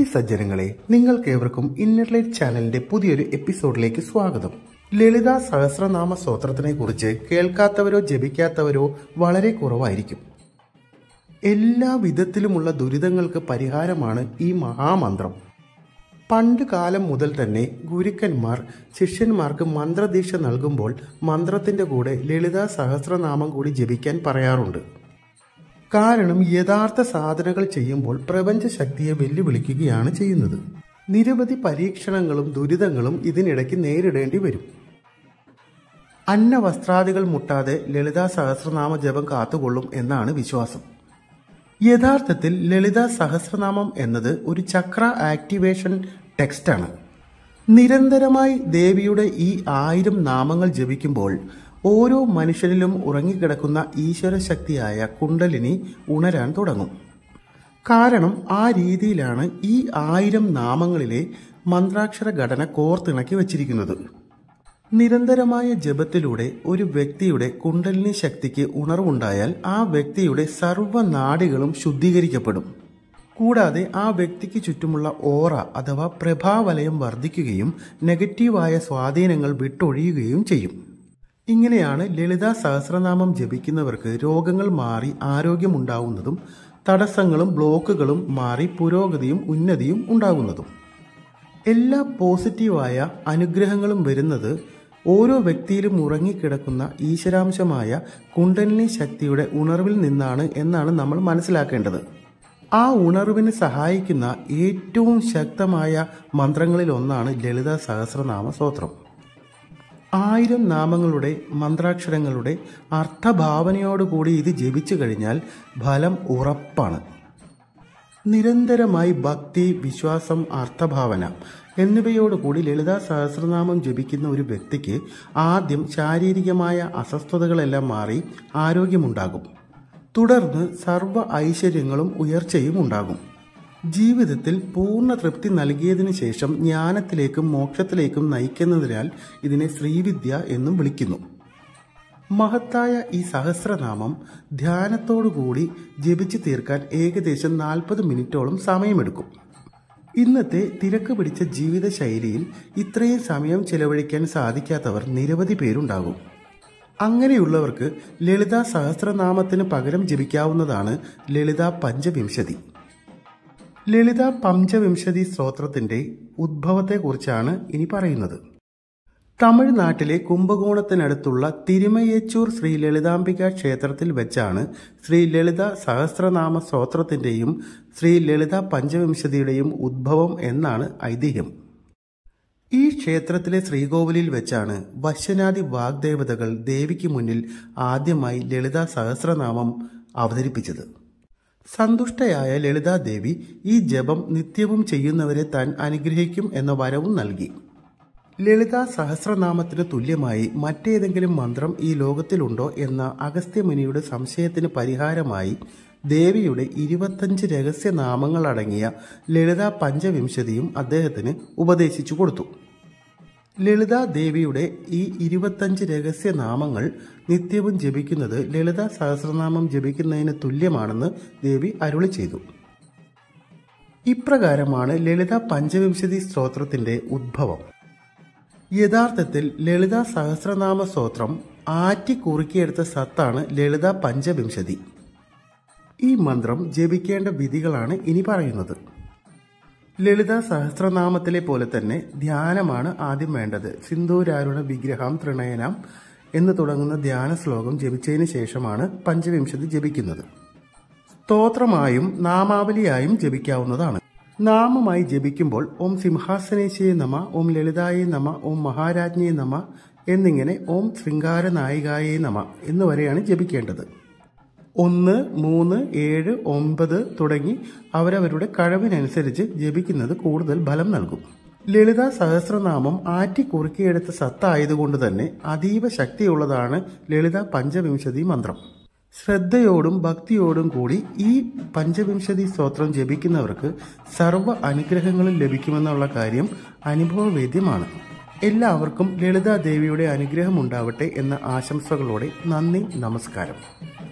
സജ്ജനങ്ങളെ നിങ്ങൾക്കേവർക്കും ഇന്നർലൈറ്റ് ചാനലിന്റെ പുതിയൊരു എപ്പിസോഡിലേക്ക് സ്വാഗതം ലളിത സഹസ്രനാമ സ്തോത്രത്തിനെ കുറിച്ച് കേൾക്കാത്തവരോ ജപിക്കാത്തവരോ വളരെ കുറവായിരിക്കും എല്ലാ വിധത്തിലുമുള്ള ദുരിതങ്ങൾക്ക് പരിഹാരമാണ് ഈ മഹാമന്ത്രം പണ്ട് കാലം മുതൽ തന്നെ ഗുരുക്കന്മാർ ശിഷ്യന്മാർക്ക് മന്ത്രദീക്ഷ നൽകുമ്പോൾ മന്ത്രത്തിന്റെ കൂടെ ലളിത സഹസ്രനാമം കൂടി ജപിക്കാൻ പറയാറുണ്ട് കാരണം യഥാർത്ഥ സാധനകൾ ചെയ്യുമ്പോൾ പ്രപഞ്ച ശക്തിയെ വെല്ലുവിളിക്കുകയാണ് ചെയ്യുന്നത് നിരവധി പരീക്ഷണങ്ങളും ദുരിതങ്ങളും ഇതിനിടയ്ക്ക് നേരിടേണ്ടി വരും അന്നവസ്ത്രാദികൾ മുട്ടാതെ ലളിതാ സഹസ്രനാമ ജപം കാത്തുകൊള്ളും എന്നാണ് വിശ്വാസം യഥാർത്ഥത്തിൽ ലളിത സഹസ്രനാമം എന്നത് ഒരു ചക്ര ആക്ടിവേഷൻ ടെക്സ്റ്റാണ് നിരന്തരമായി ദേവിയുടെ ഈ ആയിരം നാമങ്ങൾ ജപിക്കുമ്പോൾ ഓരോ മനുഷ്യനിലും ഉറങ്ങിക്കിടക്കുന്ന ഈശ്വരശക്തിയായ കുണ്ടലിനി ഉണരാൻ തുടങ്ങും കാരണം ആ രീതിയിലാണ് ഈ ആയിരം നാമങ്ങളിലെ മന്ത്രാക്ഷര ഘടന കോർത്തിണക്കി വച്ചിരിക്കുന്നത് നിരന്തരമായ ജപത്തിലൂടെ ഒരു വ്യക്തിയുടെ കുണ്ടലിനി ശക്തിക്ക് ഉണർവുണ്ടായാൽ ആ വ്യക്തിയുടെ സർവ്വനാഡികളും ശുദ്ധീകരിക്കപ്പെടും കൂടാതെ ആ വ്യക്തിക്ക് ചുറ്റുമുള്ള ഓറ അഥവാ പ്രഭാവലയം വർദ്ധിക്കുകയും നെഗറ്റീവായ സ്വാധീനങ്ങൾ വിട്ടൊഴിയുകയും ചെയ്യും ഇങ്ങനെയാണ് ലളിത സഹസ്രനാമം ജപിക്കുന്നവർക്ക് രോഗങ്ങൾ മാറി ആരോഗ്യമുണ്ടാവുന്നതും തടസ്സങ്ങളും ബ്ലോക്കുകളും മാറി പുരോഗതിയും ഉന്നതിയും ഉണ്ടാകുന്നതും എല്ലാ പോസിറ്റീവായ അനുഗ്രഹങ്ങളും വരുന്നത് ഓരോ വ്യക്തിയിലും ഉറങ്ങിക്കിടക്കുന്ന ഈശ്വരാംശമായ കുണ്ടലിനി ശക്തിയുടെ ഉണർവിൽ നിന്നാണ് എന്നാണ് നമ്മൾ മനസ്സിലാക്കേണ്ടത് ആ ഉണർവിന് സഹായിക്കുന്ന ഏറ്റവും ശക്തമായ മന്ത്രങ്ങളിൽ ഒന്നാണ് ലളിത സഹസ്രനാമ സ്തോത്രം ആയിരം നാമങ്ങളുടെ മന്ത്രാക്ഷരങ്ങളുടെ അർത്ഥഭാവനയോടുകൂടി ഇത് ജപിച്ചു കഴിഞ്ഞാൽ ഫലം ഉറപ്പാണ് നിരന്തരമായി ഭക്തി വിശ്വാസം അർത്ഥഭാവന എന്നിവയോടുകൂടി ലളിതാ സഹസ്രനാമം ജപിക്കുന്ന ഒരു വ്യക്തിക്ക് ആദ്യം ശാരീരികമായ അസ്വസ്ഥതകളെല്ലാം മാറി ആരോഗ്യമുണ്ടാകും തുടർന്ന് സർവ്വ ഐശ്വര്യങ്ങളും ഉയർച്ചയും ഉണ്ടാകും ജീവിതത്തിൽ പൂർണ്ണ തൃപ്തി നൽകിയതിനു ശേഷം ജ്ഞാനത്തിലേക്കും മോക്ഷത്തിലേക്കും നയിക്കുന്നതിനാൽ ഇതിനെ ശ്രീവിദ്യ എന്നും വിളിക്കുന്നു മഹത്തായ ഈ സഹസ്രനാമം ധ്യാനത്തോടുകൂടി ജപിച്ചു തീർക്കാൻ ഏകദേശം നാൽപ്പത് മിനിറ്റോളം സമയമെടുക്കും ഇന്നത്തെ തിരക്ക് പിടിച്ച ജീവിതശൈലിയിൽ ഇത്രയും സമയം ചെലവഴിക്കാൻ സാധിക്കാത്തവർ നിരവധി പേരുണ്ടാകും അങ്ങനെയുള്ളവർക്ക് ലളിത സഹസ്രനാമത്തിന് പകരം ജപിക്കാവുന്നതാണ് ലളിത പഞ്ചവിംശതി ലളിത പഞ്ചവിംശതി സ്തോത്രത്തിന്റെ ഉദ്ഭവത്തെക്കുറിച്ചാണ് ഇനി പറയുന്നത് തമിഴ്നാട്ടിലെ കുംഭകോണത്തിനടുത്തുള്ള തിരുമയേച്ചൂർ ശ്രീ ലളിതാംബിക ക്ഷേത്രത്തിൽ വെച്ചാണ് ശ്രീ ലളിത സഹസ്രനാമ സ്തോത്രത്തിന്റെയും ശ്രീ ലളിത പഞ്ചവിംശതിയുടെയും ഉദ്ഭവം എന്നാണ് ഐതിഹ്യം ഈ ക്ഷേത്രത്തിലെ ശ്രീകോവിലിൽ വെച്ചാണ് വശ്യനാദി വാഗ്ദേവതകൾ ദേവിക്ക് മുന്നിൽ ആദ്യമായി ലളിത സഹസ്രനാമം അവതരിപ്പിച്ചത് സന്തുഷ്ടയായ ലളിതാദേവി ഈ ജപം നിത്യവും ചെയ്യുന്നവരെ താൻ അനുഗ്രഹിക്കും എന്ന വരവും നൽകി ലളിത സഹസ്രനാമത്തിന് തുല്യമായി മറ്റേതെങ്കിലും മന്ത്രം ഈ ലോകത്തിലുണ്ടോ എന്ന അഗസ്ത്യമുനിയുടെ സംശയത്തിന് പരിഹാരമായി ദേവിയുടെ ഇരുപത്തഞ്ച് രഹസ്യനാമങ്ങൾ അടങ്ങിയ ലളിത പഞ്ചവിംശതിയും അദ്ദേഹത്തിന് ഉപദേശിച്ചു കൊടുത്തു ലളിത ദേവിയുടെ ഈ ഇരുപത്തഞ്ച് രഹസ്യനാമങ്ങൾ നിത്യവും ജപിക്കുന്നത് ലളിത സഹസ്രനാമം ജപിക്കുന്നതിന് തുല്യമാണെന്ന് ദേവി അരുളി ചെയ്തു ഇപ്രകാരമാണ് ലളിത പഞ്ചവിംശതി സ്തോത്രത്തിന്റെ ഉദ്ഭവം യഥാർത്ഥത്തിൽ ലളിത സഹസ്രനാമ സ്തോത്രം ആറ്റി കുറുക്കിയെടുത്ത സത്താണ് ലളിത പഞ്ചവിംശതി ഈ മന്ത്രം ജപിക്കേണ്ട വിധികളാണ് ഇനി പറയുന്നത് ലളിത സഹസ്രനാമത്തിലെ പോലെ തന്നെ ധ്യാനമാണ് ആദ്യം വേണ്ടത് സിന്ധൂരാരുണ വിഗ്രഹം തൃണയനം എന്ന് തുടങ്ങുന്ന ധ്യാന ശ്ലോകം ജപിച്ചതിന് ശേഷമാണ് പഞ്ചവിംശതി ജപിക്കുന്നത് സ്തോത്രമായും നാമാവലിയായും ജപിക്കാവുന്നതാണ് നാമമായി ജപിക്കുമ്പോൾ ഓം സിംഹാസനേശയെ നമ ഓം ലളിതായേ നമ ഓം മഹാരാജ്ഞയെ നമ എന്നിങ്ങനെ ഓം ശൃംഗാര നായികായേ നമ എന്നുവരെയാണ് ജപിക്കേണ്ടത് ഒന്ന് മൂന്ന് ഏഴ് ഒമ്പത് തുടങ്ങി അവരവരുടെ കഴിവിനനുസരിച്ച് ജപിക്കുന്നത് കൂടുതൽ ഫലം നൽകും ലളിത സഹസ്രനാമം ആറ്റി കുറുക്കിയെടുത്ത സത്തായതുകൊണ്ട് തന്നെ അതീവ ശക്തിയുള്ളതാണ് ലളിത പഞ്ചവിംശതി മന്ത്രം ശ്രദ്ധയോടും ഭക്തിയോടും കൂടി ഈ പഞ്ചവിംശതി സ്തോത്രം ജപിക്കുന്നവർക്ക് സർവ്വ അനുഗ്രഹങ്ങളും ലഭിക്കുമെന്നുള്ള കാര്യം അനുഭവവേദ്യമാണ് എല്ലാവർക്കും ലളിതാദേവിയുടെ അനുഗ്രഹം ഉണ്ടാവട്ടെ എന്ന ആശംസകളോടെ നന്ദി നമസ്കാരം